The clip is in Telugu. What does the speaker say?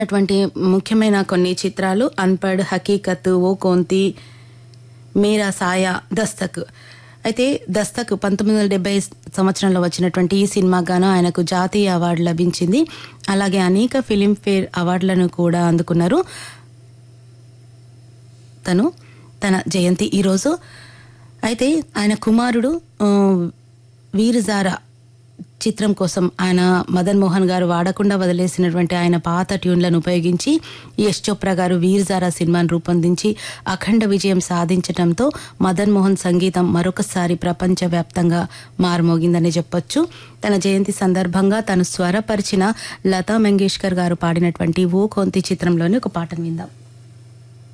అటువంటి ముఖ్యమైన కొన్ని చిత్రాలు అన్పడ్ హకీకత్ ఓ కోంతి మీరా సాయా దస్తక్ అయితే దస్తక్ పంతొమ్మిది వందల డెబ్బై సంవత్సరంలో వచ్చినటువంటి ఈ సినిమా గాను ఆయనకు జాతీయ అవార్డు లభించింది అలాగే అనేక ఫిలింఫేర్ అవార్డులను కూడా అందుకున్నారు తను తన జయంతి ఈరోజు అయితే ఆయన కుమారుడు ఆ, వీరజారా చిత్రం కోసం ఆయన మదన్ మోహన్ గారు వాడకుండా వదిలేసినటువంటి ఆయన పాత ట్యూన్లను ఉపయోగించి యశ్ చోప్రా గారు వీర్జారా సినిమాను రూపొందించి అఖండ విజయం సాధించడంతో మదన్ మోహన్ సంగీతం మరొకసారి ప్రపంచవ్యాప్తంగా మారుమోగిందని చెప్పొచ్చు తన జయంతి సందర్భంగా తను స్వరపరిచిన లతా మంగేష్కర్ గారు పాడినటువంటి ఓ కొంతి చిత్రంలోని ఒక పాటను విందాం